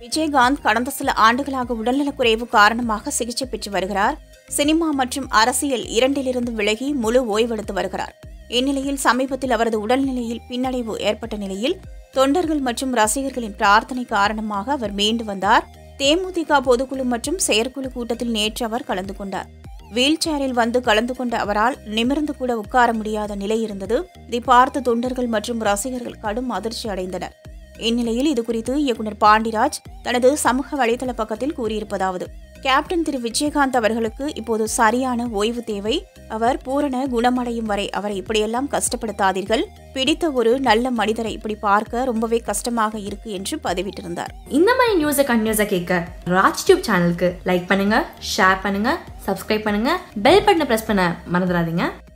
விஜயகாந்த் கடந்த சில ஆண்டுகளாக உடல்நலக்குறைவு காரணமாக சிகிச்சை பெற்று வருகிறார் சினிமா மற்றும் அரசியல் இரண்டிலிருந்து விலகி முழு ஓய்வெடுத்து வருகிறார் இந்நிலையில் சமீபத்தில் அவரது உடல்நிலையில் பின்னடைவு ஏற்பட்ட நிலையில் தொண்டர்கள் மற்றும் ரசிகர்களின் பிரார்த்தனை காரணமாக அவர் மீண்டு வந்தார் தேமுதிக பொதுக்குழு மற்றும் செயற்குழு கூட்டத்தில் நேற்று அவர் கலந்து கொண்டார் வீல் சேரில் வந்து கலந்து கொண்ட அவரால் நிமிர்ந்து கூட உட்கார முடியாத நிலை இருந்தது இதை பார்த்து தொண்டர்கள் மற்றும் ரசிகர்கள் கடும் அதிர்ச்சி அடைந்தனர் இந்நிலையில் இதுகுறித்து இயக்குனர் பாண்டிராஜ் தனது சமூக வலைதள பக்கத்தில் கூறியிருப்பதாவது கேப்டன் திரு விஜயகாந்த் அவர்களுக்கு இப்போது சரியான ஓய்வு தேவை அவர் பூரண குணமடையும் வரை அவரை இப்படியெல்லாம் கஷ்டப்படுத்தாதீர்கள் பிடித்த ஒரு நல்ல மனிதரை இப்படி பார்க்க ரொம்பவே கஷ்டமாக இருக்கு என்று பதிவிட்டிருந்தார் இந்த மாதிரி நியூஸை கண்டினியூஸாக கேட்க ராஜ் டியூப் சேனலுக்கு லைக் பண்ணுங்க ஷேர் பண்ணுங்க சப்ஸ்கிரைப் பண்ணுங்க பெல் பட்டனை ப்ரெஸ் பண்ண மறந்துடாதீங்க